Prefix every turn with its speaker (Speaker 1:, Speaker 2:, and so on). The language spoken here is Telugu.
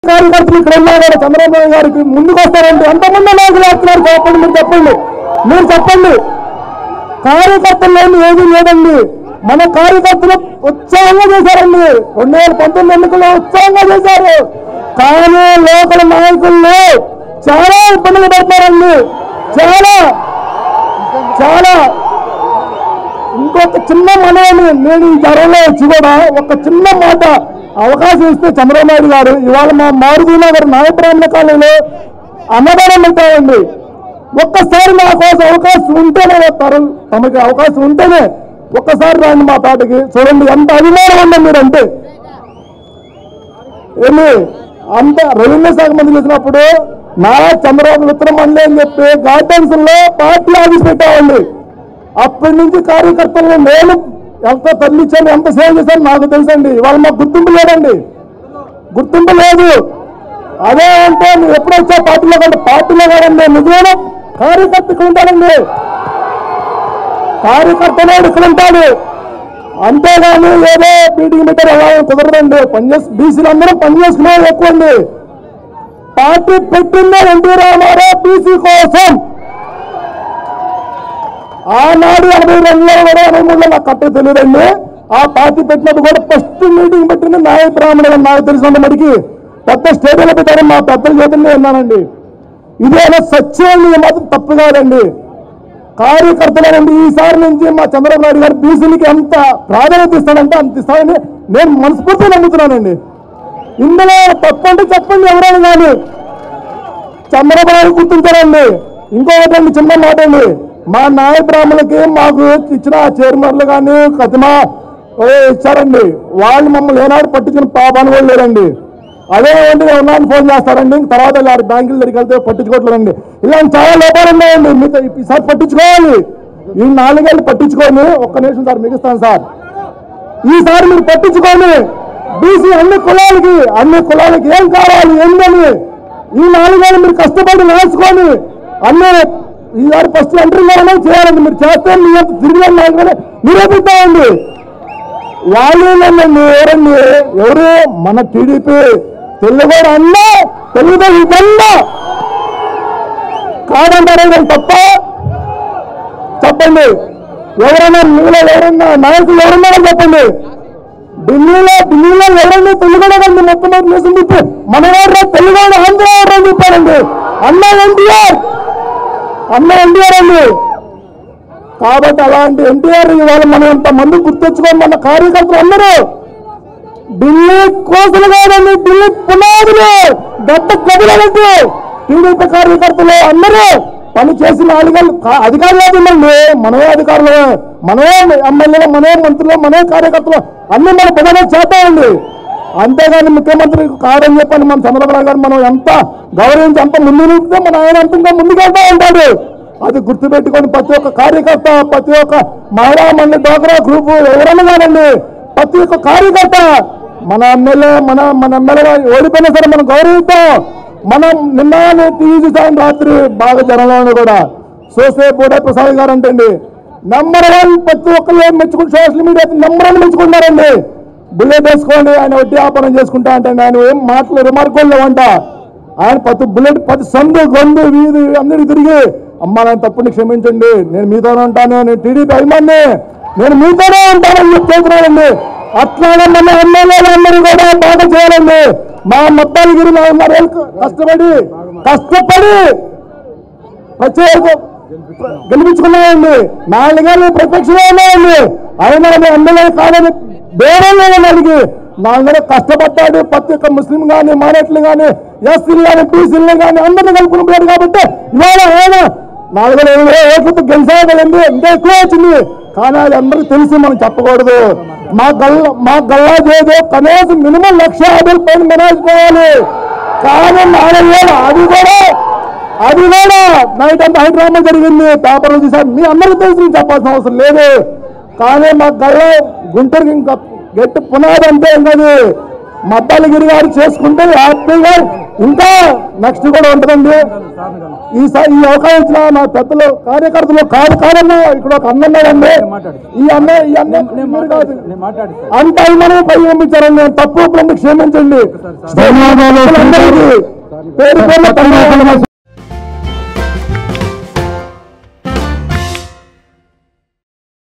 Speaker 1: కార్యకర్తలు ఇక్కడ ఉన్నా కూడా చంద్రబాబు నాయుడు గారికి ముందుకు వస్తారంటే ఎంతమంది నాయకులు వేస్తున్నారు చెప్పండి మీరు చెప్పండి మీరు చెప్పండి కార్యకర్తలు లేని ఏది లేదండి మన కార్యకర్తలు ఉత్సాహంగా చేశారండి రెండు వేల పంతొమ్మిది ఎన్నికల్లో ఉత్సాహంగా చేశారు కానీ లోకల్ నాయకుల్లో చాలా ఇబ్బందులు పడతారండి చాలా చాలా ఇంకొక చిన్న మనవని నేను ఈ జ్వరంలో వచ్చి కూడా ఒక చిన్న మాట అవకాశం ఇస్తే చంద్రబాబు నాయుడు గారు ఇవాళ మా మారుతి నగర్ నాయబ్రాహ్మణ కాలనీలో అన్నదానం పెట్టామండి ఒక్కసారి నా కోసం అవకాశం ఉంటేనే వస్తారు తమకి అవకాశం ఉంటేనే ఒక్కసారి రాండి మా తోటకి చూడండి ఎంత అభిమానం ఉందో మీరంటే ఏమి అంత రెవెన్యూ శాఖ మంత్రి చేసినప్పుడు నా చంద్రబాబు విత్తనం మండలి అని చెప్పి గార్డెన్స్ లో పార్టీ ఆఫీస్ పెట్టామండి అప్పటి నుంచి కార్యకర్తలను నేను ఎంత తరలించాను ఎంత సేవ చేశాను నాకు తెలుసండి ఇవాళ మాకు గుర్తింపు లేదండి గుర్తింపు లేదు అదే అంటే నువ్వు ఎప్పుడు వచ్చా పార్టీలో కంటే పార్టీలో కాదండి నిజమైన కార్యకర్త ఇక్కడ ఉంటాడండి కార్యకర్తనే ఇక్కడ ఉంటాడు అంతేగాని ఏదో మీటింగ్ పెట్టారు అలా కుదరదండి పనిచేసి బీసీలు అందరూ పనిచేసుకునే ఎక్కువ అండి పార్టీ పెట్టిందే ఎన్టీ రామారావు బీసీ కోసం ఆనాడు ఎనభై రెండులో కూడా ఎనభై మూడులో నాకు కట్ట తెలియదండి ఆ పార్టీ పెట్టినప్పుడు కూడా ఫస్ట్ మీటింగ్ పెట్టింది నాయ బ్రాహ్మణులు నాకు తెలిసిన మడికి పెద్ద స్టేడియంలో పెట్టారు మా పెద్దల చేతుల్లో విన్నానండి ఇదేనా సత్యం ఇది మాత్రం తప్పు కాదండి కార్యకర్తలేనండి ఈసారి నుంచి మా చంద్రబాబు నాయుడు గారు బీసీలకి ఎంత ప్రాధాన్యత ఇస్తాడంటే అంత ఇస్తాడని నేను మనస్ఫూర్తిగా నమ్ముతున్నానండి ఇందులో తప్పు అంటే చెప్పండి ఎవరైనా కానీ చంద్రబాబు నాయుడు గుర్తించారండి ఇంకొకటి అండి చిన్న మాట అండి మా నాయ బ్రాహ్మణులకి మాకు ఇచ్చిన చైర్మన్లు కానీ కతిమా ఓ ఇచ్చారండి వాళ్ళు మమ్మల్ని ఏనాడు పట్టించిన పాపాన్ని కూడా లేరండి అదే ఏంటి ఉన్నాను ఫోన్ చేస్తారండి ఇంక తర్వాత వారి బ్యాంకుల దగ్గరికి వెళ్తే పట్టించుకోవట్లేదండి ఇలాంటి చాలా లోపాలు ఉన్నాయండి మీతో ఈసారి పట్టించుకోవాలి ఈ నాలుగేళ్ళు పట్టించుకొని ఒక్క నిమిషం సార్ మిగిస్తాను సార్ ఈసారి మీరు పట్టించుకోండి బీసీ అన్ని కులాలకి అన్ని కులాలకి ఏం కావాలి ఏందని ఈ నాలుగేళ్ళు మీరు కష్టపడి నేర్చుకొని అన్ని ఈసారి ఫస్ట్ ఎంట్రీ కావాలని చేయాలండి మీరు చేస్తే మీ అంత తిరిగి నాయకులు మీరే పెట్టాలండి వాళ్ళు ఏంటండి ఎవరండి ఎవరు మన టీడీపీ తెలుగువాడు అన్న తెలుగుదేశం దండ కాదంటారే కానీ తప్ప చెప్పండి ఎవరైనా మీలో ఎవరైనా నాయకులు ఎవరున్నారో చెప్పండి ఢిల్లీలో ఢిల్లీలో ఎవరైనా తెలుగుడండి మొత్తం మీద నిజం చెప్పి మన వారు తెలుగుడు ఆంధ్ర ఎవరు అని చెప్పారండి అన్న ఎన్టీఆర్ అన్న ఎన్టీఆర్ అండి కాబట్టి అలాంటి ఎన్టీఆర్ ఇవాళ మనం ఇంతమంది గుర్తించుకొని మన కార్యకర్తలు అందరూ ఢిల్లీ కోసలు కాదండి ఢిల్లీ పునాదులు గడ్డ కదిలనట్టు టీడీపీ కార్యకర్తలు అందరూ పని చేసిన అధికారులు అధికారులు లేదండి మనమే అధికారులు మనమే ఎమ్మెల్యేలు మనమే మంత్రులు మనమే కార్యకర్తలు అన్ని మన ప్రజలు చేస్తామండి అంతేగాని ముఖ్యమంత్రి కాదని చెప్పని మన చంద్రబాబు గారు మనం ఎంత గౌరవించి ఎంత ముందు నిలిపితే మన ఆయన అంత ఇంకా ముందుకెళ్తా ఉంటాడు అది గుర్తుపెట్టుకొని ప్రతి ఒక్క కార్యకర్త ప్రతి ఒక్క మహిళా మండలి డోగ్రా గ్రూప్ ఎవరైనా కాదండి ప్రతి ఒక్క కార్యకర్త మన ఎమ్మెల్యే మన మన ఎమ్మెల్యే ఓడిపోయినా సరే మనం గౌరవిస్తాం మనం నిన్న టీవీ చూసాం రాత్రి బాగా జనంలో కూడా చూస్తే బోడే ప్రసాద్ గారు అంటండి నెంబర్ వన్ ప్రతి ఒక్కరు మెచ్చుకుంటే సోషల్ మీడియా నెంబర్ వన్ మెచ్చుకుంటారండి బుల్లెట్ వేసుకోండి ఆయన వడ్డీ వ్యాపారం చేసుకుంటా అంటే ఆయన ఏం మాటలు రిమార్క్ లేవంట ఆయన ప్రతి బుల్లెట్ ప్రతి సందు గొంతు వీధి అందరికి తిరిగి అమ్మా నేను తప్పుని క్షమించండి నేను మీతోనే ఉంటాను నేను టీడీపీ అభిమాన్ని నేను మీతోనే ఉంటానని చెప్పి చెబుతున్నానండి అట్లానే మన ఎమ్మెల్యేలు అందరూ కూడా బాగా చేయాలండి మా మొత్తాలగిరి నాలుగున్నరేళ్ళు కష్టపడి కష్టపడి ప్రత్యేక గెలిపించుకున్నాయండి నాలుగేళ్ళు ప్రత్యక్షంగా ఉన్నాయండి అయినా మీ ఎమ్మెల్యే కాదని బేరం లేదు మనకి నాలుగు కష్టపడ్డాడు ప్రతి ఒక్క ముస్లిం కానీ మైనార్టీలు కానీ ఎస్సీలు కానీ బీసీలు కానీ అందరినీ కలుపుకున్నాడు కాబట్టి ఇవాళ ఆయన నాలుగు వేల ఇరవై ఓట్లతో గెలిచాగలింది ఇంకా ఎక్కువ వచ్చింది కానీ అది అందరికీ తెలిసి మనం చెప్పకూడదు మా గల్ల మా గల్లా చేదో కనీసం మినిమం లక్ష యాభై పైన మేనేజ్ పోవాలి కానీ నాలుగు వేలు అది కూడా అది కూడా నైట్ అంతా హైదరాబాద్ జరిగింది పేపర్లు చూసారు మీ అందరికీ తెలిసి నేను చెప్పాల్సిన అవసరం లేదు కానీ మా గల్ల గుంటూరుకి ఇంకా గట్టి పునాది అంటే ఇంకది మద్దాలగిరి గారు చేసుకుంటే హ్యాపీగా ఇంకా నెక్స్ట్ కూడా ఉంటుందండి ఈసారి ఈ అవకాశం ఇచ్చిన నా పెద్దలు కార్యకర్తలు కాదు కాదన్నా ఇక్కడ ఒక అన్న ఉన్నాడండి ఈ అన్న ఈ అన్న మీరు కాదు అంత అభిమానం పై పంపించారండి నేను తప్పు ఇప్పుడు క్షమించండి ధన్యవాదాలు అందరికీ పేరు పేరు ధన్యవాదాలు